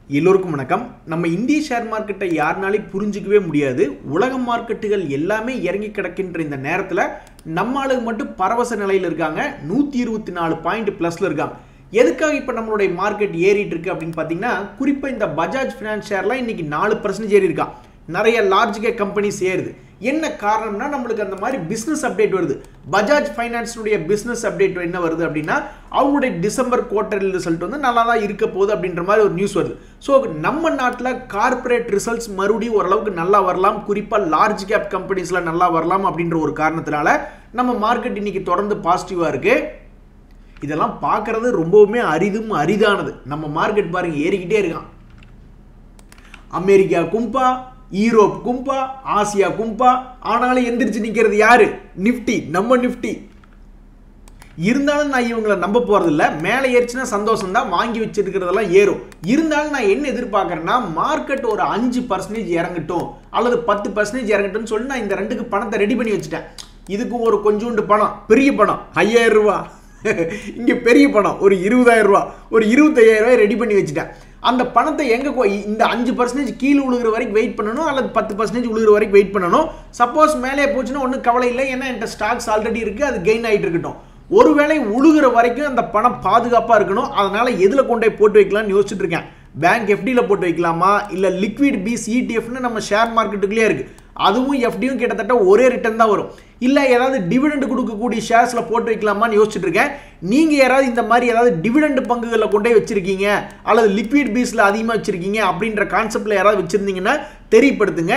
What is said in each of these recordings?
எல்லோருக்கும் வணக்கம் நம்ம இந்திய ஷேர் மார்க்கெட்டை யாருனாலையும் புரிஞ்சிக்கவே முடியாது உலக மார்க்கெட்டுகள் எல்லாமே இறங்கி கிடக்கின்ற இந்த நேரத்தில் நம்ம ஆளுங்க மட்டும் பரவச நிலையில் இருக்காங்க நூற்றி இருபத்தி நாலு பாயிண்ட் ப்ளஸில் இருக்காங்க எதுக்காக இப்போ நம்மளுடைய மார்க்கெட் ஏறிட்டு இருக்கு அப்படின்னு பார்த்தீங்கன்னா குறிப்பாக இந்த பஜாஜ் ஃபினான்ஸ் ஷேர்லாம் இன்னைக்கு நாலு பர்சன்டேஜ் ஏறி இருக்கான் நிறைய லார்ஜ் கே கம்பெனிஸ் ஏறுது என்ன காரணம்னா நம்மளுக்கு அந்த மாதிரி பிஸ்னஸ் அப்டேட் வருது பஜாஜ் ஃபைனான்ஸினுடைய பிஸ்னஸ் அப்டேட் என்ன வருது அப்படின்னா அவங்களுடைய டிசம்பர் குவார்டர் ரிசல்ட் வந்து நல்லா தான் இருக்க போகுது அப்படின்ற மாதிரி ஒரு நியூஸ் வருது ஸோ நம்ம நாட்டில் கார்ப்பரேட் ரிசல்ட்ஸ் மறுபடியும் ஓரளவுக்கு நல்லா வரலாம் குறிப்பாக லார்ஜ் கேப் கம்பெனிஸில் நல்லா வரலாம் அப்படின்ற ஒரு காரணத்தினால நம்ம மார்க்கெட் இன்னைக்கு தொடர்ந்து பாசிட்டிவாக இருக்குது இதெல்லாம் பார்க்கறது ரொம்பவுமே அரிதும் அரிதானது நம்ம மார்க்கெட் பாருங்க ஏறிக்கிட்டே இருக்கான் அமெரிக்கா கும்பா ஈரோப் கும்பா ஆசியா கும்பா ஆனாலும் எந்திரிச்சு நிற்கிறது யாரு நிஃப்டி நம்ம நிஃப்டி இருந்தாலும் நான் இவங்களை நம்ப போறது இல்ல மேலே ஏறிச்சுன்னா சந்தோஷம் தான் வாங்கி வச்சிருக்கிறதெல்லாம் ஏறும் இருந்தாலும் நான் என்ன எதிர்பார்க்கறேன்னா மார்க்கெட் ஒரு அஞ்சு பர்சன்டேஜ் இறங்கட்டும் அல்லது பத்து பர்சன்டேஜ் இறங்கட்டும்னு சொல்லி நான் இந்த ரெண்டுக்கு பணத்தை ரெடி பண்ணி வச்சுட்டேன் இதுக்கு ஒரு கொஞ்சோண்டு பணம் பெரிய பணம் ஐயாயிரம் ரூபா இங்க பெரிய பணம் ஒரு இருபதாயிரம் ரூபா ஒரு இருபத்தையாயிரம் ரூபாய் ரெடி பண்ணி வச்சுட்டேன் அந்த பணத்தை எங்க கொ- இந்த அஞ்சு பர்சன்டேஜ் கீழே விழுகிற வரைக்கும் வெயிட் பண்ணணும் அல்லது பத்து பர்சன்டேஜ் விழுகிற வரைக்கும் வெயிட் பண்ணணும் சப்போஸ் மேலே போச்சுன்னா ஒன்றும் கவலை இல்லை ஏன்னா என்கிட்ட ஸ்டாக்ஸ் ஆல்ரெடி இருக்கு அது கெயின் ஆகிட்டு இருக்கட்டும் ஒருவேளை உழுகிற வரைக்கும் அந்த பணம் பாதுகாப்பாக இருக்கணும் அதனால எதில் கொண்டு போய் போட்டு வைக்கலாம்னு யோசிச்சுட்டு இருக்கேன் பேங்க் எஃப்டியில் போட்டு வைக்கலாமா இல்லை லிக்விட் பீஸ் இடிஎஃப்னு நம்ம ஷேர் மார்க்கெட்டுக்குள்ளே இருக்கு அதுவும் எஃப்டியும் கிட்டத்தட்ட ஒரே ரிட்டர்ன் தான் வரும் இல்லை ஏதாவது டிவிடெண்ட் கொடுக்கக்கூடிய ஷேர்ஸில் போட்டு வைக்கலாமான்னு யோசிச்சுட்டு இருக்கேன் நீங்கள் யாராவது இந்த மாதிரி ஏதாவது டிவிடெண்ட் பங்குகளில் கொண்டு போய் வச்சிருக்கீங்க அல்லது லிக்விட் பீஸில் அதிகமாக வச்சிருக்கீங்க அப்படின்ற கான்செப்டில் யாராவது வச்சிருந்தீங்கன்னா தெரியப்படுத்துங்க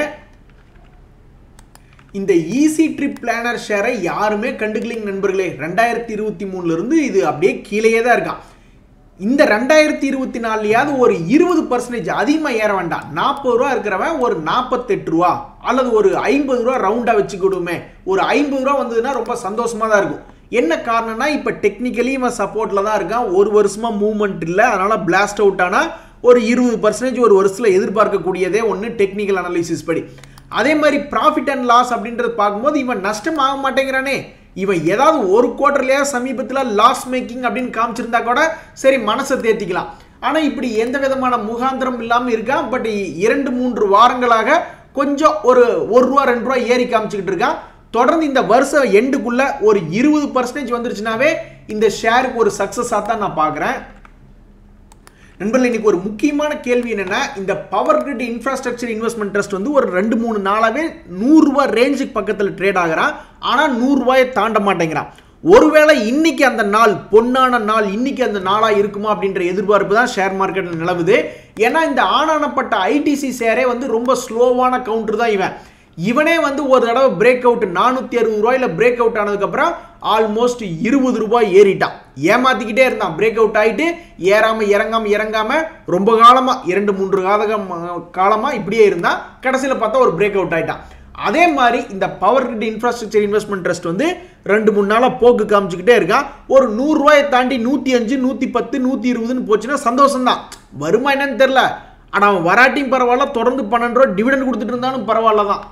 இந்த ஈஸி ட்ரிப் பிளானர் ஷேரை யாருமே கண்டுக்கலிங்க நண்பர்களே ரெண்டாயிரத்தி இருபத்தி மூணுல இருந்து இது அப்படியே கீழேயே தான் இருக்கான் இந்த ரெண்டாயிரத்தி இருபத்தி நாலுலையாவது ஒரு இருபது பர்சன்டேஜ் அதிகமாக ஏற வேண்டாம் நாற்பது ரூபா இருக்கிறவன் ஒரு நாற்பத்தெட்டு ரூபா அல்லது ஒரு ஐம்பது ரூபா ரவுண்டாக வச்சுக்கிடுமே ஒரு ஐம்பது ரூபா வந்ததுன்னா ரொம்ப சந்தோஷமாக தான் இருக்கும் என்ன காரணம்னா இப்போ டெக்னிக்கலி இவன் சப்போர்ட்டில் தான் இருக்கான் ஒரு வருஷமாக மூவ்மெண்ட் இல்லை அதனால் பிளாஸ்ட் அவுட் ஆனால் ஒரு இருபது பர்சன்டேஜ் ஒரு வருஷத்தில் எதிர்பார்க்கக்கூடியதே ஒன்று டெக்னிக்கல் அனாலிசிஸ் படி அதே மாதிரி ப்ராஃபிட் அண்ட் லாஸ் அப்படின்றது பார்க்கும்போது இவன் நஷ்டம் ஆக மாட்டேங்கிறானே இவன் ஏதாவது ஒரு குவார்டர்லயா சமீபத்தில் லாஸ் மேக்கிங் அப்படின்னு காமிச்சிருந்தா கூட சரி மனசை தேத்திக்கலாம் ஆனால் இப்படி எந்த விதமான முகாந்திரம் இல்லாமல் இருக்கான் பட் இரண்டு மூன்று வாரங்களாக கொஞ்சம் ஒரு ஒரு ரூபா ரெண்டு ரூபா ஏறி காமிச்சுக்கிட்டு இருக்கான் தொடர்ந்து இந்த வருஷம் எண்டுக்குள்ள ஒரு இருபது பர்சன்டேஜ் வந்துருச்சுனாவே இந்த ஷேருக்கு ஒரு சக்ஸஸாக தான் நான் பார்க்குறேன் நண்பர்களே இன்னைக்கு ஒரு முக்கியமான கேள்வி என்னன்னா இந்த power grid infrastructure investment trust வந்து ஒரு ரெண்டு மூணு நாளாவே நூறுரூவா ரேஞ்சுக்கு பக்கத்தில் ட்ரேட் ஆகிறான் ஆனால் நூறுரூவாயை தாண்ட மாட்டேங்கிறான் ஒருவேளை இன்னைக்கு அந்த நாள் பொன்னான நாள் இன்னைக்கு அந்த நாளா இருக்குமா அப்படின்ற எதிர்பார்ப்பு தான் ஷேர் மார்க்கெட்டில் நிலவுது ஏன்னா இந்த ஆனானப்பட்ட ஐடிசி ஷேரே வந்து ரொம்ப ஸ்லோவான கவுண்டர் தான் இவன் இவனே வந்து ஒரு தடவை பிரேக் அவுட் நானூற்றி அறுபது ரூபாயில பிரேக் அவுட் ஆனதுக்கப்புறம் ஆல்மோஸ்ட் இருபது ரூபாய் ஏறிட்டான் ஏமாத்திக்கிட்டே இருந்தான் பிரேக் அவுட் ஆகிட்டு ஏறாம இறங்காம இறங்காம ரொம்ப காலமா இரண்டு மூன்று காதகம் காலமா இப்படியே இருந்தான் கடைசியில் பார்த்தா ஒரு பிரேக் அவுட் ஆயிட்டான் அதே மாதிரி இந்த power grid infrastructure investment trust வந்து ரெண்டு மூணு நாளாக போக்கு காமிச்சுக்கிட்டே இருக்கான் ஒரு நூறுரூவாயை தாண்டி நூற்றி அஞ்சு நூற்றி பத்து நூற்றி இருபதுன்னு போச்சுன்னா சந்தோஷம்தான் வருமா என்னன்னு தெரில ஆனால் அவன் வராட்டியும் பரவாயில்ல தொடர்ந்து பன்னெண்டு ரூபா டிவிடெண்ட் கொடுத்துட்டு இருந்தாலும் பரவாயில்ல தான்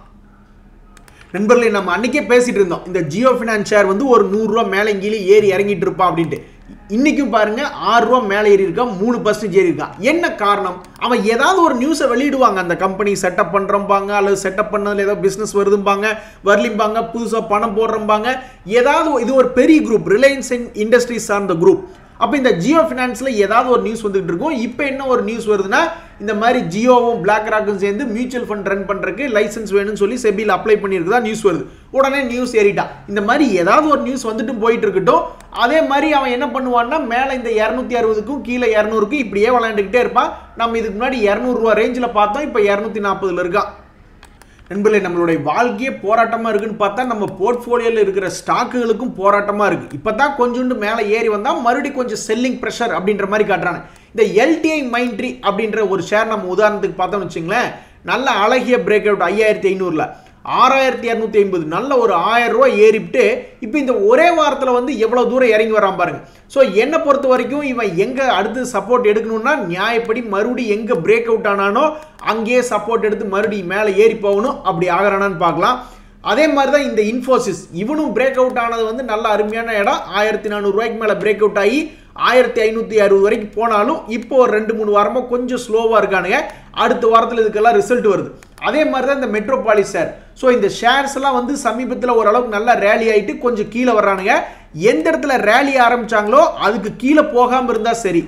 நண்பர்களே நம்ம அன்னைக்கே பேசிட்டு இருந்தோம் இந்த ஜியோ ஃபினான்ஸ் ஷேர் வந்து ஒரு நூறுரூவா மேலே கீழே ஏறி இறங்கிட்டு இருப்பான் அப்படின்ட்டு இன்னைக்கும் பாருங்க ஆறு ரூபா மேலே ஏறி இருக்கான் மூணு பர்சன்டேஜ் ஏறி இருக்கான் என்ன காரணம் அவன் ஏதாவது ஒரு நியூஸை வெளியிடுவாங்க அந்த கம்பெனி செட்டப் பண்ணுறம்பாங்க அல்லது செட்டப் பண்ணதுல ஏதோ பிஸ்னஸ் வருதும்பாங்க வரலிம்பாங்க புதுசாக பணம் போடுறம்பாங்க ஏதாவது இது ஒரு பெரிய குரூப் ரிலையன்ஸ் இண்டஸ்ட்ரீஸ் சார்ந்த குரூப் அப்போ இந்த ஜியோ ஃபினான்ஸில் ஏதாவது ஒரு நியூஸ் வந்துட்டு இருக்கும் இப்போ என்ன ஒரு நியூஸ் வருதுன்னா இந்த மாதிரி ஜியோவும் பிளாக் ராக்கும் சேர்ந்து மியூச்சுவல் ஃபண்ட் ரன் பண்ணுறதுக்கு லைசன்ஸ் வேணும்னு சொல்லி செபியில் அப்ளை பண்ணியிருக்குதா நியூஸ் வருது உடனே நியூஸ் ஏறிட்டான் இந்த மாதிரி ஏதாவது ஒரு நியூஸ் வந்துட்டு போயிட்டு இருக்கட்டும் அதே மாதிரி அவன் என்ன பண்ணுவான்னா மேலே இந்த இரநூத்தி அறுபதுக்கும் கீழே இரநூறுக்கும் இப்படியே விளையாண்டுக்கிட்டே இருப்பான் நம்ம இதுக்கு முன்னாடி இரநூறுவா ரேஞ்சில் பார்த்தோம் இப்போ இரநூத்தி நாற்பதுல இருக்கான் நண்பர்களே நம்மளுடைய வாழ்க்கையே போராட்டமாக இருக்குன்னு பார்த்தா நம்ம போர்ட்ஃபோலியோவில் இருக்கிற ஸ்டாக்குகளுக்கும் போராட்டமாக இருக்குது இப்போ தான் கொஞ்சோண்டு மேலே ஏறி வந்தால் மறுபடியும் கொஞ்சம் செல்லிங் ப்ரெஷர் அப்படின்ற மாதிரி காட்டுறாங்க இந்த எல்டிஐ மைண்ட்ரி அப்படின்ற ஒரு ஷேர் நம்ம உதாரணத்துக்கு பார்த்தோம்னு வச்சுங்களேன் நல்ல அழகிய பிரேக் அவுட் ஐயாயிரத்தி ஐநூறுல ஆறாயிரத்தி இரநூத்தி ஐம்பது நல்ல ஒரு ஆயிரம் ரூபாய் ஏறிவிட்டு இப்போ இந்த ஒரே வாரத்தில் வந்து எவ்வளோ தூரம் இறங்கி வரான் பாருங்க ஸோ என்னை பொறுத்த வரைக்கும் இவன் எங்கே அடுத்து சப்போர்ட் எடுக்கணும்னா நியாயப்படி மறுபடியும் எங்கே பிரேக் அவுட் ஆனானோ அங்கேயே சப்போர்ட் எடுத்து மறுபடியும் மேலே ஏறி போகணும் அப்படி ஆகிறானான்னு பார்க்கலாம் அதே மாதிரி தான் இந்த இன்ஃபோசிஸ் இவனும் பிரேக் அவுட் ஆனது வந்து நல்ல அருமையான இடம் ஆயிரத்தி நானூறுரூவாய்க்கு மேலே பிரேக் அவுட் ஆகி ஆயிரத்தி ஐநூற்றி அறுபது வரைக்கும் போனாலும் இப்போ ஒரு ரெண்டு மூணு வாரமாக கொஞ்சம் ஸ்லோவாக இருக்கானுங்க அடுத்த வாரத்தில் இதுக்கெல்லாம் ரிசல்ட் வருது அதே மாதிரி தான் இந்த மெட்ரோபாலிஸ் ஷேர் ஸோ இந்த ஷேர்ஸ் எல்லாம் வந்து சமீபத்தில் ஓரளவுக்கு நல்லா ரேலி ஆகிட்டு கொஞ்சம் கீழே வர்றானுங்க எந்த இடத்துல ரேலி ஆரம்பிச்சாங்களோ அதுக்கு கீழே போகாமல் இருந்தால் சரி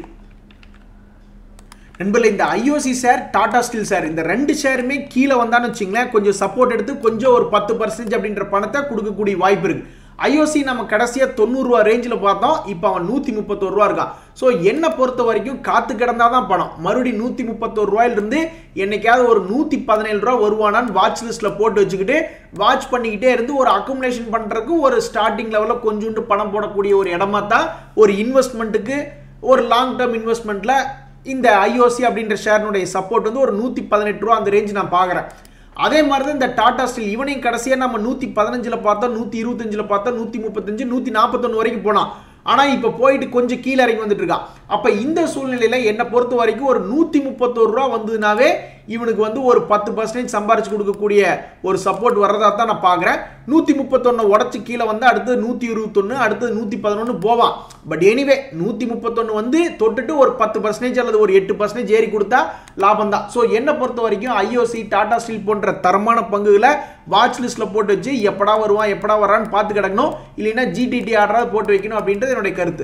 நண்பர்களே இந்த IOC share Tata Steel share இந்த ரெண்டு ஷேருமே கீழே வந்தான்னு வச்சிங்களேன் கொஞ்சம் சப்போர்ட் எடுத்து கொஞ்சம் ஒரு பத்து பர்சன்டேஜ் அப்படின்ற பணத்தை கொடுக்கக்கூடிய வாய்ப்பு இருக்கு ஐஓசி நம்ம கடைசியாக தொண்ணூறுரூவா ரேஞ்சில் பார்த்தோம் இப்போ அவன் நூற்றி முப்பத்தோரு ரூபா இருக்கான் ஸோ என்னை பொறுத்த வரைக்கும் காத்து கிடந்தா தான் பணம் மறுபடியும் நூற்றி முப்பத்தோரு ரூபாயிலிருந்து என்னைக்காவது ஒரு நூற்றி பதினேழு ரூபா வருவானான்னு வாட்ச் லிஸ்ட்டில் போட்டு வச்சுக்கிட்டு வாட்ச் பண்ணிக்கிட்டே இருந்து ஒரு அக்குமுலேஷன் பண்ணுறதுக்கு ஒரு ஸ்டார்டிங் லெவலில் கொஞ்சோண்டு பணம் போடக்கூடிய ஒரு இடமா தான் ஒரு இன்வெஸ்ட்மெண்ட்டுக்கு ஒரு லாங் டேர்ம் இன்வெஸ்ட்மெண்ட்டில் இந்த ஐஓசி அப்படின்ற ஷேர்னுடைய சப்போர்ட் வந்து ஒரு நூற்றி பதினெட்டு ரூபா அந்த ரேஞ்ச் நான் பார்க்குறேன் அதே மாதிரி தான் இந்த டாடா ஸ்டீல் இவனையும் கடைசியாக நம்ம நூற்றி பதினஞ்சில் பார்த்தோம் நூற்றி இருபத்தஞ்சில் பார்த்தோம் நூற்றி முப்பத்தஞ்சு நூற்றி நாற்பத்தொன்று வரைக்கும் போனான் ஆனால் இப்போ போயிட்டு கொஞ்சம் கீழே இறங்கி வந்துட்டு இருக்கான் அப்போ இந்த சூழ்நிலையில் என்னை பொறுத்த வரைக்கும் ஒரு நூற்றி முப்பத்தோரு ரூபா வந்ததுனாவே இவனுக்கு வந்து ஒரு பத்து பர்சன்டேஜ் சம்பாரிச்சு கொடுக்கக்கூடிய ஒரு சப்போர்ட் வர்றதா தான் நான் பார்க்குறேன் நூற்றி முப்பத்தொன்று உடச்சி கீழே வந்து அடுத்தது நூற்றி இருபத்தொன்று அடுத்தது நூற்றி பதினொன்று போவான் பட் எனிவே நூற்றி முப்பத்தொன்று வந்து தொட்டுட்டு ஒரு பத்து பர்சன்டேஜ் அல்லது ஒரு எட்டு பர்சன்டேஜ் ஏறி கொடுத்தா லாபம் தான் ஸோ என்னை பொறுத்த வரைக்கும் ஐஓசி டாடா ஸ்டீல் போன்ற தரமான பங்குகளை வாட்ச் லிஸ்ட்டில் போட்டு வச்சு எப்படா வருவான் எப்படா வரான்னு பார்த்து கிடக்கணும் இல்லைன்னா ஜிடிடி ஆர்டராக போட்டு வைக்கணும் அப்படின்றது என்னுடைய கருத்து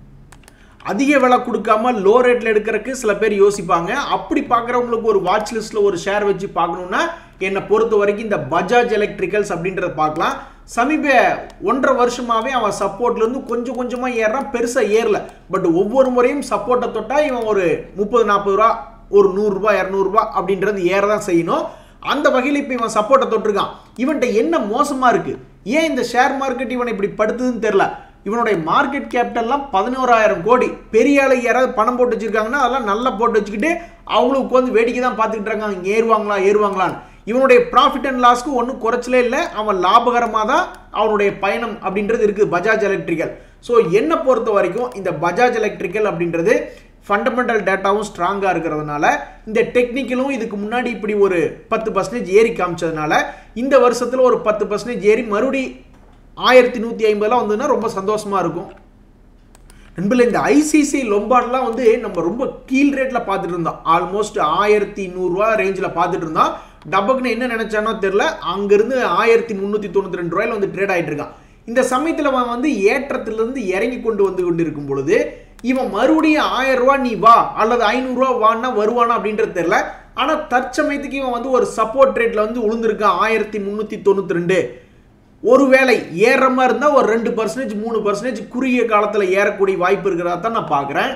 அதிக விலை கொடுக்காம லோ ரேட்டில் எடுக்கிறதுக்கு சில பேர் யோசிப்பாங்க அப்படி பார்க்குறவங்களுக்கு ஒரு வாட்ச் லிஸ்ட்டில் ஒரு ஷேர் வச்சு பார்க்கணுன்னா என்னை பொறுத்த வரைக்கும் இந்த பஜாஜ் எலக்ட்ரிக்கல்ஸ் அப்படின்றத பார்க்கலாம் சமீப ஒன்றரை வருஷமாகவே அவன் சப்போர்ட்லேருந்து கொஞ்சம் கொஞ்சமாக ஏறான் பெருசாக ஏறல பட் ஒவ்வொரு முறையும் சப்போர்ட்டை தொட்டால் இவன் ஒரு முப்பது நாற்பது ரூபா ஒரு நூறுரூபா இரநூறுபா அப்படின்றது ஏற தான் செய்யணும் அந்த வகையில் இப்போ இவன் சப்போர்ட்டை தொட்டிருக்கான் இவன்கிட்ட என்ன மோசமாக இருக்குது ஏன் இந்த ஷேர் மார்க்கெட் இவனை இப்படி படுத்துதுன்னு தெரில இவனுடைய மார்க்கெட் கேபிட்டல்லாம் பதினோராயிரம் கோடி பெரிய ஆளு யாராவது பணம் போட்டு வச்சிருக்காங்கன்னா அதெல்லாம் நல்லா போட்டு வச்சுக்கிட்டு அவங்களும் உட்காந்து வேடிக்கை தான் பார்த்துக்கிட்டு இருக்காங்க இங்கே ஏறுவாங்களா ஏறுவாங்களான்னு இவனுடைய ப்ராஃபிட் அண்ட் லாஸ்க்கு ஒன்றும் குறைச்சலே இல்லை அவன் லாபகரமாக தான் அவனுடைய பயணம் அப்படின்றது இருக்குது பஜாஜ் எலக்ட்ரிக்கல் ஸோ என்னை பொறுத்த வரைக்கும் இந்த பஜாஜ் எலக்ட்ரிக்கல் அப்படின்றது ஃபண்டமெண்டல் டேட்டாவும் ஸ்ட்ராங்காக இருக்கிறதுனால இந்த டெக்னிக்கலும் இதுக்கு முன்னாடி இப்படி ஒரு பத்து பர்சன்டேஜ் ஏறி காமிச்சதுனால இந்த வருஷத்தில் ஒரு பத்து பர்சன்டேஜ் ஏறி மறுபடி ஆயிரத்தி நூற்றி ஐம்பதுலாம் வந்ததுன்னா ரொம்ப சந்தோஷமாக இருக்கும் நண்பர்களே இந்த ஐசிசி லொம்பார்ட்லாம் வந்து நம்ம ரொம்ப கீழ் ரேட்டில் பார்த்துட்டு இருந்தோம் ஆல்மோஸ்ட் ஆயிரத்தி நூறுரூவா ரேஞ்சில் பார்த்துட்டு இருந்தோம் டபக்குன்னு என்ன நினைச்சானோ தெரில அங்கேருந்து ஆயிரத்தி முந்நூற்றி தொண்ணூற்றி ரெண்டு ரூபாயில் வந்து ட்ரேட் ஆகிட்டு இருக்கான் இந்த சமயத்தில் அவன் வந்து ஏற்றத்திலிருந்து இறங்கி கொண்டு வந்து கொண்டு இருக்கும் பொழுது இவன் மறுபடியும் ஆயிரம் ரூபா நீ வா அல்லது ஐநூறுரூவா வான்னா வருவானா அப்படின்றது தெரில ஆனால் தற்சமயத்துக்கு இவன் வந்து ஒரு சப்போர்ட் ரேட்டில் வந்து உளுந்திருக்கான் ஆயிரத்தி முந்நூற்றி தொண்ணூற்றி ரெண்டு ஒருவேளை ஏறுற மாதிரி இருந்தால் ஒரு ரெண்டு பர்சன்டேஜ் மூணு பர்சன்டேஜ் குறுகிய காலத்தில் ஏறக்கூடிய வாய்ப்பு இருக்கிறதா தான் நான் பார்க்குறேன்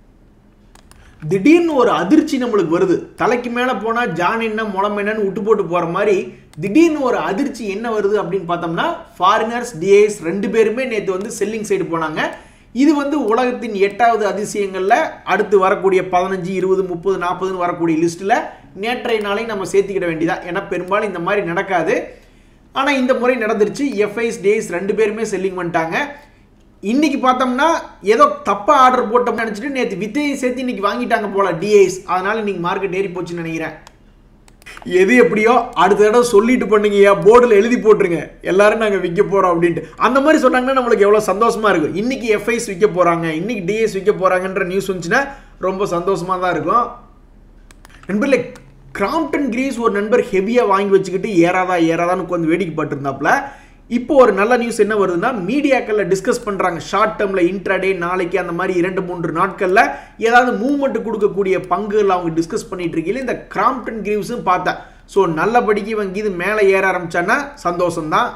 திடீர்னு ஒரு அதிர்ச்சி நம்மளுக்கு வருது தலைக்கு மேலே போனால் ஜான் என்ன முளம் என்னன்னு விட்டு போட்டு போகிற மாதிரி திடீர்னு ஒரு அதிர்ச்சி என்ன வருது அப்படின்னு பார்த்தோம்னா ஃபாரினர்ஸ் டிஐஸ் ரெண்டு பேருமே நேற்று வந்து செல்லிங் சைடு போனாங்க இது வந்து உலகத்தின் எட்டாவது அதிசயங்களில் அடுத்து வரக்கூடிய பதினஞ்சு இருபது முப்பது நாற்பதுன்னு வரக்கூடிய லிஸ்ட்டில் நேற்றைய நாளையும் நம்ம சேர்த்துக்கிட வேண்டியதா ஏன்னா பெரும்பாலும் இந்த மாதிரி நடக்காது ஆனால் இந்த முறை நடந்துருச்சு எஃப்ஐஸ் டேஸ் ரெண்டு பேருமே செல்லிங் பண்ணிட்டாங்க இன்னைக்கு பார்த்தோம்னா ஏதோ தப்பாக ஆர்டர் போட்டோம்னு நினச்சிட்டு நேற்று வித்தையை சேர்த்து இன்னைக்கு வாங்கிட்டாங்க போல டிஐஸ் அதனால இன்னைக்கு மார்க்கெட் ஏறி போச்சுன்னு நினைக்கிறேன் எது எப்படியோ அடுத்த தடவை சொல்லிட்டு பண்ணுங்கய்யா போர்டில் எழுதி போட்டுருங்க எல்லாரும் நாங்கள் விற்க போகிறோம் அப்படின்ட்டு அந்த மாதிரி சொன்னாங்கன்னா நம்மளுக்கு எவ்வளோ சந்தோஷமா இருக்கும் இன்னைக்கு எஃப்ஐஸ் விற்க போகிறாங்க இன்னைக்கு டிஎஸ் விற்க போகிறாங்கன்ற நியூஸ் வந்துச்சுன்னா ரொம்ப சந்தோஷமாக தான் இருக்கும் நண்பர்களே கிராம்டன் கிரீஸ் ஒரு நண்பர் ஹெவியாக வாங்கி வச்சுக்கிட்டு ஏறாதா ஏறாதான்னு உட்காந்து வேடிக்கை பட்டிருந்தாப்புல இப்போ ஒரு நல்ல நியூஸ் என்ன வருதுன்னா மீடியாக்களில் டிஸ்கஸ் பண்ணுறாங்க ஷார்ட் டேர்மில் இன்ட்ராடே நாளைக்கு அந்த மாதிரி இரண்டு மூன்று நாட்களில் ஏதாவது மூவ்மெண்ட் கொடுக்கக்கூடிய பங்குகள் அவங்க டிஸ்கஸ் பண்ணிட்டு இருக்கையில இந்த கிராம்டன் கிரீவ்ஸும் பார்த்தேன் ஸோ நல்லபடிக்கு இவங்க இது மேலே ஏற ஆரம்பிச்சான்னா சந்தோஷம்தான்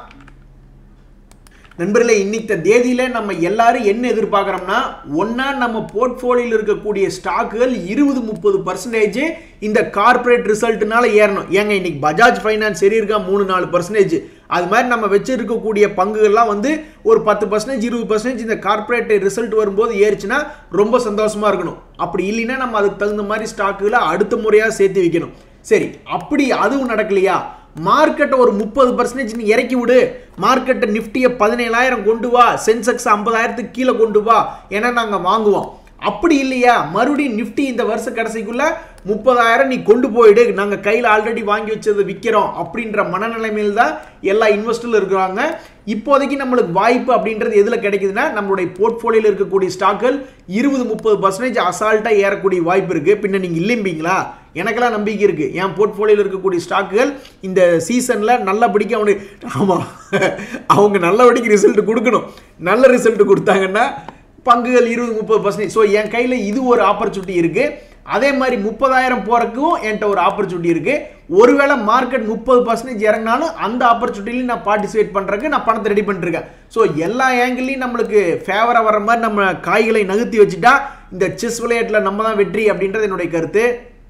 நண்பர்களே இன்னைக்கு தேதியில நம்ம எல்லாரும் என்ன எதிர்பார்க்குறோம்னா ஒன்னா நம்ம போர்ட்ஃபோலியோவில் இருக்கக்கூடிய ஸ்டாக்குகள் இருபது முப்பது பர்சன்டேஜ் இந்த கார்ப்பரேட் ரிசல்ட்னால ஏறணும் ஏங்க இன்னைக்கு பஜாஜ் ஃபைனான்ஸ் சரி இருக்கா மூணு நாலு பர்சன்டேஜ் அது மாதிரி நம்ம வச்சிருக்கக்கூடிய பங்குகள்லாம் வந்து ஒரு பத்து பர்சன்டேஜ் இருபது பர்சன்டேஜ் இந்த கார்ப்பரேட் ரிசல்ட் வரும்போது ஏறிச்சுன்னா ரொம்ப சந்தோஷமா இருக்கணும் அப்படி இல்லைன்னா நம்ம அதுக்கு தகுந்த மாதிரி ஸ்டாக்குகளை அடுத்த முறையாக சேர்த்து வைக்கணும் சரி அப்படி அதுவும் நடக்கலையா மார்க்கெட்டை ஒரு முப்பது பர்சன்டேஜ் நீ இறக்கி விடு மார்க்கெட்டை நிஃப்டியை பதினேழாயிரம் கொண்டு வா சென்செக்ஸ் ஐம்பதாயிரத்துக்கு கீழே கொண்டு வா ஏன்னா நாங்கள் வாங்குவோம் அப்படி இல்லையா மறுபடியும் நிஃப்டி இந்த வருஷ கடைசிக்குள்ள முப்பதாயிரம் நீ கொண்டு போயிடு நாங்கள் கையில் ஆல்ரெடி வாங்கி வச்சதை விற்கிறோம் அப்படின்ற மனநிலைமையில் தான் எல்லா இன்வெஸ்டரும் இருக்கிறாங்க இப்போதைக்கு நம்மளுக்கு வாய்ப்பு அப்படின்றது எதில் கிடைக்குதுன்னா நம்மளுடைய போர்ட்ஃபோலியோவில் இருக்கக்கூடிய ஸ்டாக்கள் இருபது முப்பது பர்சன்டேஜ் அசால்ட்டாக ஏறக்கூடிய வாய்ப்பு இருக்குது பின்ன நீங்கள் இல்லைம்பீங்களா எனக்கெல்லாம் நம்பிக்கை இருக்குது என் போர்ட்ஃபோலியோவில் இருக்கக்கூடிய ஸ்டாக்குகள் இந்த சீசனில் நல்லபடிக்கு அவனுக்கு ஆமாம் அவங்க நல்லபடிக்கு ரிசல்ட் கொடுக்கணும் நல்ல ரிசல்ட் கொடுத்தாங்கன்னா பங்குகள் இருபது முப்பது பர்சன்டேஜ் ஸோ என் கையில் இது ஒரு ஆப்பர்ச்சுனிட்டி இருக்குது அதே மாதிரி முப்பதாயிரம் போகிறக்கும் என்கிட்ட ஒரு ஆப்பர்ச்சுனிட்டி இருக்குது ஒருவேளை மார்க்கெட் முப்பது பர்சன்டேஜ் இறங்கினாலும் அந்த ஆப்பர்ச்சுனிட்டிலையும் நான் பார்ட்டிசிபேட் பண்ணுறதுக்கு நான் பணத்தை ரெடி பண்ணிருக்கேன் ஸோ எல்லா ஆங்கிள்லையும் நம்மளுக்கு ஃபேவராக வர மாதிரி நம்ம காய்களை நகர்த்தி வச்சுட்டா இந்த செஸ் விளையாட்டில் நம்ம தான் வெற்றி அப்படின்றது என்னுடைய கருத்து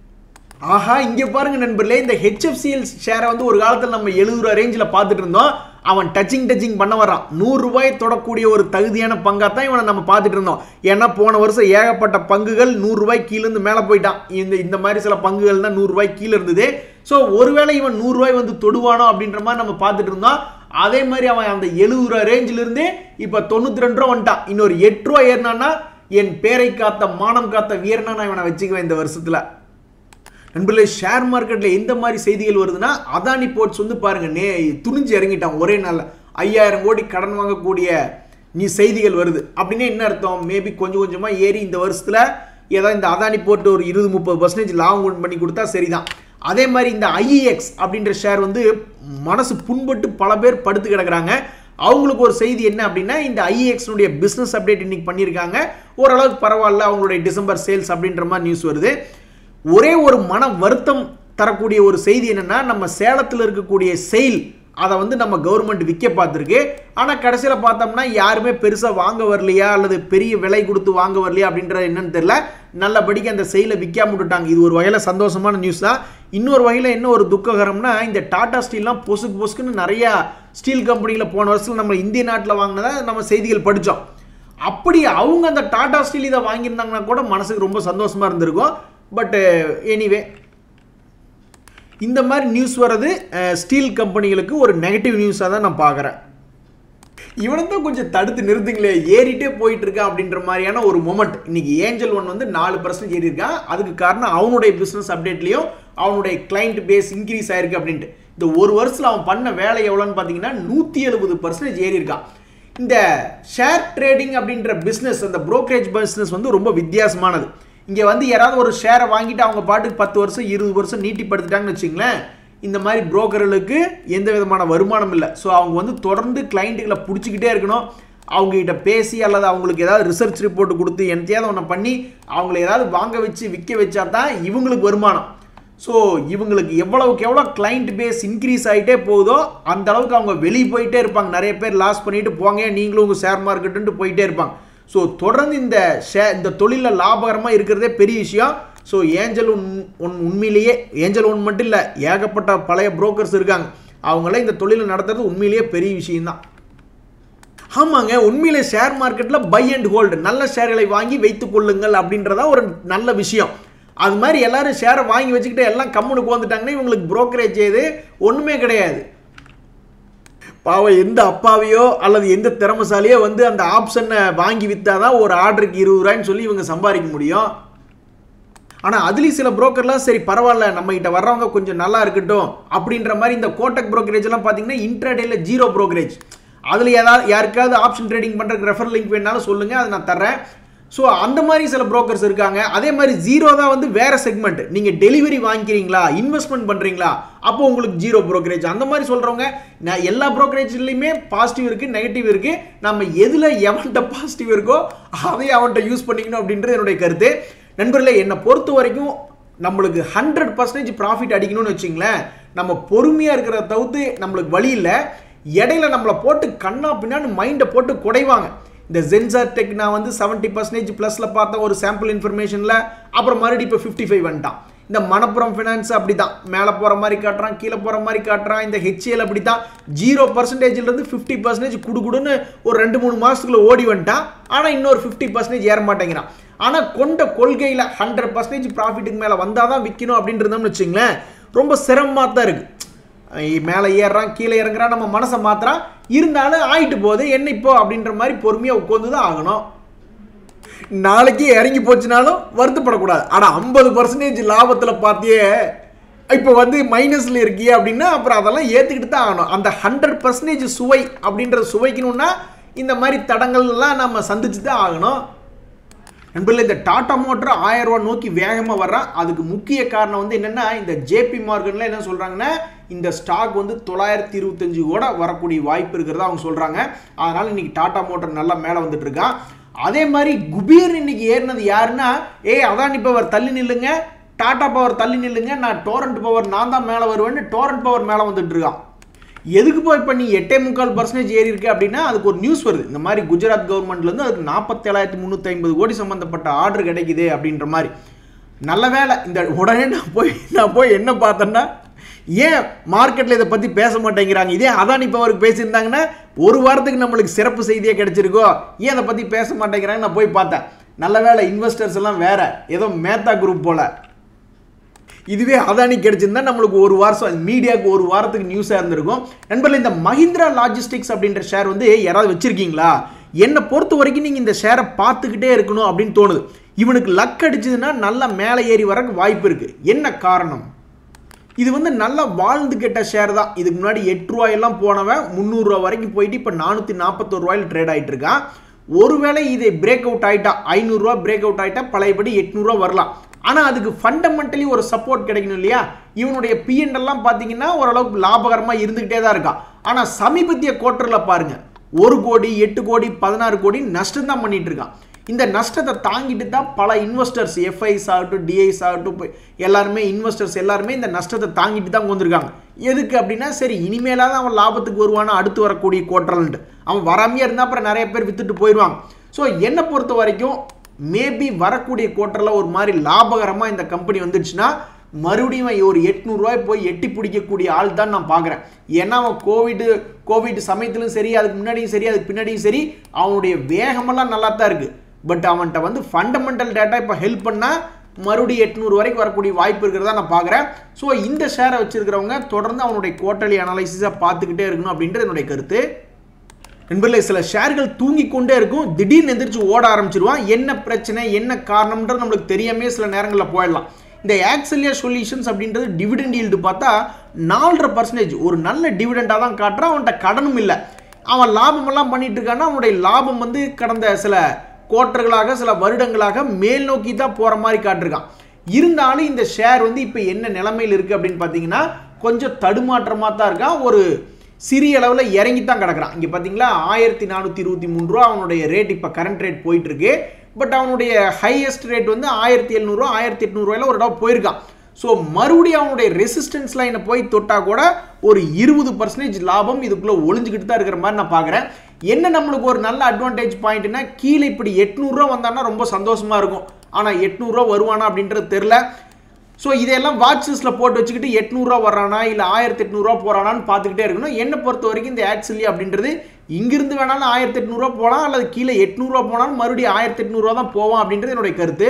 ஆஹா இங்கே பாருங்க நண்பர்களே இந்த ஹெச்எஃப்சிஎல் ஷேரை வந்து ஒரு காலத்தில் நம்ம எழுபது ரூபா ரேஞ்சில் பார்த்துட்டு இருந்தோம் அவன் டச்சிங் டச்சிங் பண்ண வரான் நூறு ரூபாய் தொடக்கூடிய ஒரு தகுதியான பங்காக தான் இவனை நம்ம பார்த்துட்டு இருந்தோம் ஏன்னா போன வருஷம் ஏகப்பட்ட பங்குகள் நூறு ரூபாய் கீழேருந்து மேலே போயிட்டான் இந்த இந்த மாதிரி சில பங்குகள் தான் நூறு ரூபாய் கீழே இருந்தது ஸோ ஒருவேளை இவன் நூறு ரூபாய் வந்து தொடுவானோ அப்படின்ற மாதிரி நம்ம பார்த்துட்டு இருந்தோம் அதே மாதிரி அவன் அந்த எழுபது ரூபா ரேஞ்சிலிருந்து இப்போ தொண்ணூற்றி ரெண்டு ரூபா வந்துட்டான் இன்னொரு எட்டு ரூபா ஏறினான்னா என் பேரை காத்த மானம் காத்த வீரனா நான் இவனை வச்சுக்குவேன் இந்த வருஷத்தில் நண்பர்களே ஷேர் மார்க்கெட்டில் எந்த மாதிரி செய்திகள் வருதுன்னா அதானி போர்ட்ஸ் வந்து பாருங்க நே துணிஞ்சு இறங்கிட்டான் ஒரே நாளில் ஐயாயிரம் கோடி கடன் வாங்கக்கூடிய நீ செய்திகள் வருது அப்படின்னு என்ன அர்த்தம் மேபி கொஞ்சம் கொஞ்சமாக ஏறி இந்த வருஷத்தில் ஏதாவது இந்த அதானி போட்டு ஒரு இருபது முப்பது பர்சன்டேஜ் லாபம் பண்ணி கொடுத்தா சரிதான் அதே மாதிரி இந்த ஐஇஎக்ஸ் அப்படின்ற ஷேர் வந்து மனசு புண்பட்டு பல பேர் படுத்து கிடக்குறாங்க அவங்களுக்கு ஒரு செய்தி என்ன அப்படின்னா இந்த ஐஇஎக்ஸ்னுடைய பிஸ்னஸ் அப்டேட் இன்னைக்கு பண்ணியிருக்காங்க ஓரளவுக்கு பரவாயில்ல அவங்களுடைய டிசம்பர் சேல்ஸ் அப்படின்ற மாதிரி நியூஸ் வருது ஒரே ஒரு மன வருத்தம் தரக்கூடிய ஒரு செய்தி என்னன்னா நம்ம சேலத்தில் இருக்கக்கூடிய செயில் அதை வந்து நம்ம கவர்மெண்ட் விற்க பார்த்துருக்கு ஆனால் கடைசியில் பார்த்தோம்னா யாருமே பெருசாக வாங்க வரலையா அல்லது பெரிய விலை கொடுத்து வாங்க வரலையா அப்படின்றது என்னன்னு தெரியல நல்லபடிக்கு அந்த செயலை விற்காம விட்டுட்டாங்க இது ஒரு வகையில் சந்தோஷமான நியூஸ் தான் இன்னொரு வகையில் என்ன ஒரு துக்ககரம்னா இந்த டாடா ஸ்டீல்லாம் பொசுக்கு பொசுக்குன்னு நிறையா ஸ்டீல் கம்பெனியில் போன வருஷத்தில் நம்ம இந்திய நாட்டில் வாங்கினதை நம்ம செய்திகள் படித்தோம் அப்படி அவங்க அந்த டாடா ஸ்டீல் இதை வாங்கியிருந்தாங்கன்னா கூட மனசுக்கு ரொம்ப சந்தோஷமாக இருந்திருக்கும் பட் எனிவே இந்த மாதிரி நியூஸ் வர்றது ஸ்டீல் கம்பெனிகளுக்கு ஒரு நெகட்டிவ் நியூஸாக தான் நான் பார்க்குறேன் இவனை தான் கொஞ்சம் தடுத்து நிறுத்துங்களே ஏறிட்டே போயிட்டு இருக்கான் அப்படின்ற மாதிரியான ஒரு மொமெண்ட் இன்னைக்கு ஏஞ்சல் ஒன் வந்து நாலு பர்சன்ட் ஏறி இருக்கான் அதுக்கு காரணம் அவனுடைய பிஸ்னஸ் அப்டேட்லையும் அவனுடைய கிளைண்ட் பேஸ் இன்க்ரீஸ் ஆயிருக்கு அப்படின்ட்டு இந்த ஒரு வருஷத்தில் அவன் பண்ண வேலை எவ்வளோன்னு பார்த்தீங்கன்னா நூற்றி எழுபது பர்சன்டேஜ் ஏறி இருக்கான் இந்த ஷேர் ட்ரேடிங் அப்படின்ற பிஸ்னஸ் அந்த brokerage பிஸ்னஸ் வந்து ரொம்ப வித்தியாசமானது இங்கே வந்து யாராவது ஒரு ஷேரை வாங்கிட்டு அவங்க பாட்டுக்கு பத்து வருஷம் இருபது வருஷம் நீட்டிப்படுத்திட்டாங்கன்னு வச்சுங்களேன் இந்த மாதிரி புரோக்கர்களுக்கு எந்த விதமான வருமானம் இல்லை ஸோ அவங்க வந்து தொடர்ந்து கிளைண்ட்டுகளை பிடிச்சிக்கிட்டே இருக்கணும் அவங்ககிட்ட பேசி அல்லது அவங்களுக்கு ஏதாவது ரிசர்ச் ரிப்போர்ட் கொடுத்து என்னத்தையாவது ஒன்று பண்ணி அவங்கள ஏதாவது வாங்க வச்சு விற்க வச்சா தான் இவங்களுக்கு வருமானம் ஸோ இவங்களுக்கு எவ்வளவுக்கு எவ்வளோ கிளைண்ட் பேஸ் இன்க்ரீஸ் ஆகிட்டே போகுதோ அந்த அளவுக்கு அவங்க வெளியே போயிட்டே இருப்பாங்க நிறைய பேர் லாஸ் பண்ணிட்டு போங்க நீங்களும் உங்கள் ஷேர் மார்க்கெட்டுன்ட்டு போயிட்டே இருப்பாங்க ஸோ தொடர்ந்து இந்த ஷே இந்த தொழிலில் லாபகரமாக இருக்கிறதே பெரிய விஷயம் ஸோ ஏஞ்சல் ஒன் ஒன் உண்மையிலேயே ஏஞ்சல் ஒன் மட்டும் இல்லை ஏகப்பட்ட பழைய புரோக்கர்ஸ் இருக்காங்க அவங்களாம் இந்த தொழிலை நடத்துறது உண்மையிலேயே பெரிய விஷயம்தான் ஆமாங்க உண்மையிலே ஷேர் மார்க்கெட்டில் பை அண்ட் ஹோல்டு நல்ல ஷேர்களை வாங்கி வைத்துக் கொள்ளுங்கள் அப்படின்றதா ஒரு நல்ல விஷயம் அது மாதிரி எல்லாரும் ஷேரை வாங்கி வச்சுக்கிட்டு எல்லாம் கம்முனுக்கு வந்துட்டாங்கன்னா இவங்களுக்கு brokerage ஏது ஒன்றுமே கிடையாது பாவம் எந்த அப்பாவையோ அல்லது எந்த திறமசாலியோ வந்து அந்த ஆப்ஷனை வாங்கி விற்றாதான் ஒரு ஆர்டருக்கு இருபது ரூபாய்ன்னு சொல்லி இவங்க சம்பாதிக்க முடியும் ஆனால் அதுலேயும் சில புரோக்கர்லாம் சரி பரவாயில்ல நம்ம கிட்ட வர்றவங்க கொஞ்சம் நல்லா இருக்கட்டும் அப்படின்ற மாதிரி இந்த கோட்டக் brokerage எல்லாம் பார்த்தீங்கன்னா இன்ட்ராடேல ஜீரோ brokerage அதில் ஏதாவது யாருக்காவது ஆப்ஷன் ட்ரேடிங் பண்ணுறதுக்கு ரெஃபர் லிங்க் வேணாலும் சொல்லுங்கள் அதை நான் தர்றேன் ஸோ அந்த மாதிரி சில புரோக்கர்ஸ் இருக்காங்க அதே மாதிரி ஜீரோ தான் வந்து வேற செக்மெண்ட் நீங்கள் டெலிவரி வாங்கிக்கிறீங்களா இன்வெஸ்ட்மெண்ட் பண்ணுறீங்களா அப்போ உங்களுக்கு ஜீரோ brokerage அந்த மாதிரி சொல்கிறவங்க நான் எல்லா brokerage-லயுமே பாசிட்டிவ் இருக்குது நெகட்டிவ் இருக்குது நம்ம எதில் எவன்கிட்ட பாசிட்டிவ் இருக்கோ அதை அவன்கிட்ட யூஸ் பண்ணிக்கணும் அப்படின்றது என்னுடைய கருத்து நண்பர்களே என்னை பொறுத்த வரைக்கும் நம்மளுக்கு ஹண்ட்ரட் பர்சன்டேஜ் ப்ராஃபிட் அடிக்கணும்னு வச்சிங்களேன் நம்ம பொறுமையாக இருக்கிறத தவிர்த்து நம்மளுக்கு வழி இல்லை இடையில நம்மளை போட்டு கண்ணா பின்னான்னு மைண்டை போட்டு குடைவாங்க இந்த ஜென்சார் டெக் நான் வந்து செவன்ட்டி பர்சன்டேஜ் ப்ளஸில் பார்த்த ஒரு சாம்பிள் இன்ஃபர்மேஷனில் அப்புறம் மறுபடியும் இப்போ ஃபிஃப்டி ஃபைவ் வந்துட்டான் இந்த மணப்புறம் ஃபினான்ஸ் அப்படி தான் மேலே போகிற மாதிரி காட்டுறான் கீழே போகிற மாதிரி காட்டுறான் இந்த ஹெச்ஏஎல் அப்படி தான் ஜீரோ பர்சன்டேஜ்லேருந்து ஃபிஃப்டி பர்சன்டேஜ் குடுகுடுன்னு ஒரு ரெண்டு மூணு மாதத்துக்குள்ள ஓடி வந்துட்டான் ஆனால் இன்னொரு ஃபிஃப்டி பர்சன்டேஜ் ஏற மாட்டேங்கிறான் ஆனால் கொண்ட கொள்கையில் ஹண்ட்ரட் பர்சன்டேஜ் ப்ராஃபிட்டுக்கு மேலே வந்தால் தான் விற்கணும் அப்படின்னு இருந்தோம்னு வச்சுங்களேன் ரொம்ப சிரமமாக தான் இருக்குது மேலே ஏறுறான் கீழே இறங்குறான் நம்ம மனசை மாத்துறான் இருந்தாலும் ஆயிட்டு போகுது என்ன இப்போ அப்படின்ற மாதிரி பொறுமையாக உட்காந்து தான் ஆகணும் நாளைக்கு இறங்கி போச்சுனாலும் வருத்தப்படக்கூடாது ஆனால் ஐம்பது பர்சன்டேஜ் லாபத்தில் பார்த்தியே இப்போ வந்து மைனஸில் இருக்கியே அப்படின்னா அப்புறம் அதெல்லாம் ஏற்றுக்கிட்டு தான் ஆகணும் அந்த ஹண்ட்ரட் பர்சன்டேஜ் சுவை அப்படின்றத சுவைக்கணும்னா இந்த மாதிரி தடங்கள்லாம் நம்ம சந்திச்சு தான் ஆகணும் நண்பர்களே இந்த டாடா மோட்டர் ஆயிரம் ரூபா நோக்கி வேகமாக வர்றான் அதுக்கு முக்கிய காரணம் வந்து என்னென்னா இந்த ஜேபி மார்க்கெட்டில் என்ன சொல்கிறாங்கன்னா இந்த ஸ்டாக் வந்து தொள்ளாயிரத்தி இருபத்தஞ்சு கூட வரக்கூடிய வாய்ப்பு இருக்கிறதா அவங்க சொல்கிறாங்க அதனால் இன்னைக்கு டாடா மோட்டர் நல்லா மேலே வந்துட்டு இருக்கான் அதே மாதிரி குபீர் இன்னைக்கு ஏறினது யாருன்னா ஏய் அதானி பவர் தள்ளி நில்லுங்க டாடா பவர் தள்ளி நில்லுங்க நான் டோரண்ட் பவர் நான் தான் மேலே வருவேன்னு டோரண்ட் பவர் மேலே வந்துட்டு இருக்கான் எதுக்கு போய் இப்போ நீ எட்டே முக்கால் பர்சன்டேஜ் ஏறி இருக்கு அப்படின்னா அதுக்கு ஒரு நியூஸ் வருது இந்த மாதிரி குஜராத் கவர்மெண்ட்லேருந்து அதுக்கு நாற்பத்தேழாயிரத்தி முந்நூற்றி ஐம்பது கோடி சம்மந்தப்பட்ட ஆர்டர் கிடைக்குது அப்படின்ற மாதிரி நல்ல வேலை இந்த உடனே நான் போய் நான் போய் என்ன பார்த்தேன்னா ஏன் மார்க்கெட்டில் இதை பற்றி பேச மாட்டேங்கிறாங்க இதே அதானி பவருக்கு பேசியிருந்தாங்கன்னா ஒரு வாரத்துக்கு நம்மளுக்கு சிறப்பு செய்தியே கிடைச்சிருக்கோ ஏன் அதை பற்றி பேச மாட்டேங்கிறாங்க நான் போய் பார்த்தேன் நல்ல வேலை இன்வெஸ்டர்ஸ் எல்லாம் வேற ஏதோ மேத்தா குரூப் போல இதுவே அதானி கிடைச்சிருந்தா நம்மளுக்கு ஒரு வாரம் மீடியாவுக்கு ஒரு வாரத்துக்கு நியூஸாக இருந்திருக்கும் நண்பர்களே இந்த மஹிந்திரா லாஜிஸ்டிக்ஸ் அப்படின்ற ஷேர் வந்து யாராவது வச்சிருக்கீங்களா என்னை பொறுத்த வரைக்கும் நீங்கள் இந்த ஷேரை பார்த்துக்கிட்டே இருக்கணும் அப்படின்னு தோணுது இவனுக்கு லக் அடிச்சதுன்னா நல்லா மேலே ஏறி வரக்கு வாய்ப்பு இருக்குது என்ன காரணம் இது வந்து நல்லா வாழ்ந்து கெட்ட ஷேர் தான் இதுக்கு முன்னாடி எட்டு ரூபாயெல்லாம் போனவன் முந்நூறுரூவா வரைக்கும் போயிட்டு இப்போ நானூற்றி நாற்பத்தோரு ரூபாயில் ட்ரேட் ஆகிட்டு இருக்கான் ஒருவேளை இதை பிரேக் அவுட் ஆகிட்டா ஐநூறுரூவா பிரேக் அவுட் ஆகிட்டா பழையபடி எட்நூறுரூவா வரலாம் ஆனால் அதுக்கு ஃபண்டமெண்டலி ஒரு சப்போர்ட் கிடைக்கணும் இல்லையா இவனுடைய பிஎன் எல்லாம் பார்த்தீங்கன்னா ஓரளவுக்கு லாபகரமாக இருந்துக்கிட்டே தான் இருக்கான் ஆனால் சமீபத்திய குவார்ட்டரில் பாருங்க ஒரு கோடி எட்டு கோடி பதினாறு கோடி நஷ்டம் தான் பண்ணிட்டு இருக்கான் இந்த நஷ்டத்தை தாங்கிட்டு தான் பல இன்வெஸ்டர்ஸ் எஃப்ஐஸ் ஆகட்டும் டிஐஸ் ஆகட்டும் இப்போ எல்லாருமே இன்வெஸ்டர்ஸ் எல்லாருமே இந்த நஷ்டத்தை தாங்கிட்டு தான் வந்திருக்காங்க எதுக்கு அப்படின்னா சரி இனிமேலாவது அவன் லாபத்துக்கு வருவானா அடுத்து வரக்கூடிய குவார்டர்லன்ட்டு அவன் வராமையே இருந்தால் அப்புறம் நிறைய பேர் வித்துட்டு போயிடுவாங்க ஸோ என்னை பொறுத்த வரைக்கும் மேபி வரக்கூடிய குவார்ட்டரில் ஒரு மாதிரி லாபகரமாக இந்த கம்பெனி வந்துடுச்சுன்னா மறுபடியும் அவன் ஒரு எட்நூறுரூவாய் போய் எட்டி பிடிக்கக்கூடிய ஆள் தான் நான் பார்க்குறேன் ஏன்னா அவன் கோவிடு கோவிட் சமயத்திலும் சரி அதுக்கு முன்னாடியும் சரி அதுக்கு பின்னாடியும் சரி அவனுடைய வேகமெல்லாம் நல்லா தான் இருக்குது பட் அவன்கிட்ட வந்து ஃபண்டமெண்டல் டேட்டா இப்போ ஹெல்ப் பண்ணால் மறுபடியும் எட்நூறு வரைக்கும் வரக்கூடிய வாய்ப்பு இருக்கிறதா நான் பார்க்குறேன் ஸோ இந்த ஷேரை வச்சிருக்கிறவங்க தொடர்ந்து அவனுடைய குவார்ட்டர்லி அனாலிசிஸை பார்த்துக்கிட்டே இருக்கணும் அப்படின்றது என்னுடைய கருத்து நண்பர்களே சில ஷேர்கள் தூங்கி கொண்டே இருக்கும் திடீர்னு எந்திரிச்சு ஓட ஆரம்பிச்சிருவான் என்ன பிரச்சனை என்ன காரணம்ன்றது நம்மளுக்கு தெரியாமே சில நேரங்களில் போயிடலாம் இந்த ஆக்சலியா சொல்யூஷன்ஸ் அப்படின்றது டிவிடெண்ட் ஈல்டு பார்த்தா நாலரை பர்சன்டேஜ் ஒரு நல்ல டிவிடெண்டாக தான் காட்டுறான் அவன்கிட்ட கடனும் இல்லை அவன் லாபமெல்லாம் பண்ணிட்டு இருக்கான்னா அவனுடைய லாபம் வந்து கடந்த சில குவார்ட்டர்களாக சில வருடங்களாக மேல் நோக்கி தான் போகிற மாதிரி காட்டிருக்கான் இருந்தாலும் இந்த ஷேர் வந்து இப்போ என்ன நிலைமையில் இருக்குது அப்படின்னு பார்த்தீங்கன்னா கொஞ்சம் தடுமாற்றமாக தான் இருக்கான் ஒரு சிறிய அளவில் இறங்கி தான் கிடக்குறான் இங்கே பார்த்தீங்களா ஆயிரத்தி நானூற்றி இருபத்தி மூணு ரூபா அவனுடைய ரேட் இப்போ கரண்ட் ரேட் போயிட்டு இருக்கு பட் அவனுடைய ஹையஸ்ட் ரேட் வந்து ஆயிரத்தி எழுநூறுவா ஆயிரத்தி எட்நூறுவாயில் ஒரு இடம் போயிருக்கான் ஸோ மறுபடியும் அவனுடைய ரெசிஸ்டன்ஸ் லைனை போய் தொட்டா கூட ஒரு இருபது பர்சன்டேஜ் லாபம் இதுக்குள்ளே ஒளிஞ்சுக்கிட்டு தான் இருக்கிற மாதிரி நான் பார்க்குறேன் என்ன நம்மளுக்கு ஒரு நல்ல அட்வான்டேஜ் பாயிண்ட்னா கீழே இப்படி எட்நூறுரூவா வந்தான்னா ரொம்ப சந்தோஷமாக இருக்கும் ஆனால் எட்நூறுரூவா வருவானா அப்படின்றது தெரில ஸோ இதையெல்லாம் வாட்ச் லிஸ்ட்டில் போட்டு வச்சுக்கிட்டு எட்நூறுரூவா வர்றானா இல்லை ஆயிரத்தி எட்நூறுரூவா போகிறானான்னு பார்த்துக்கிட்டே இருக்கணும் என்னை பொறுத்த வரைக்கும் இந்த ஆக்சுவலி அப்படின்றது இங்கிருந்து வேணாலும் ஆயிரத்தி எட்நூறுரூவா போகலாம் அல்லது கீழே எட்நூறுரூவா போனாலும் மறுபடியும் ஆயிரத்தி எட்நூறுரூவா தான் போவான் அப்படின்றது என்னுடைய கருத்து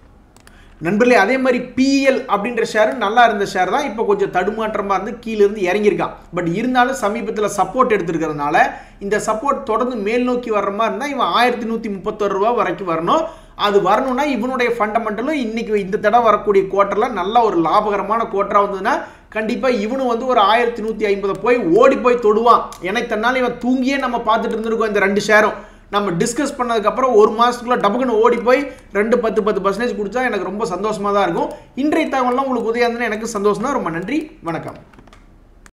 நண்பர்களே அதே மாதிரி பிஎல் அப்படின்ற ஷேர் நல்லா இருந்த ஷேர் தான் இப்போ கொஞ்சம் தடுமாற்றமாக இருந்து கீழே இருந்து இறங்கியிருக்கான் பட் இருந்தாலும் சமீபத்தில் சப்போர்ட் எடுத்துருக்கிறதுனால இந்த சப்போர்ட் தொடர்ந்து மேல் நோக்கி வர்ற மாதிரி இருந்தால் இவன் ஆயிரத்தி நூற்றி முப்பத்தொரு ரூபா வரைக்கும் வரணும் அது வரணும்னா இவனுடைய ஃபண்டமெண்டலும் இன்னைக்கு இந்த தடவை வரக்கூடிய குவார்ட்டரில் நல்ல ஒரு லாபகரமான குவார்ட்டராக வந்ததுன்னா கண்டிப்பாக இவனும் வந்து ஒரு ஆயிரத்தி நூற்றி ஐம்பதை போய் ஓடி போய் தொடுவான் எனக்கு தன்னால் இவன் தூங்கியே நம்ம பார்த்துட்டு இருந்திருக்கோம் இந்த ரெண்டு ஷேரும் நம்ம டிஸ்கஸ் பண்ணதுக்கப்புறம் ஒரு மாதத்துக்குள்ள டபுக்குன்னு ஓடி போய் ரெண்டு பத்து பத்து பர்சன்டேஜ் கொடுத்தா எனக்கு ரொம்ப சந்தோஷமாக தான் இருக்கும் இன்றைய தகவலாம் உங்களுக்கு உதயம் எனக்கு சந்தோஷம் தான் ரொம்ப நன்றி வணக்கம்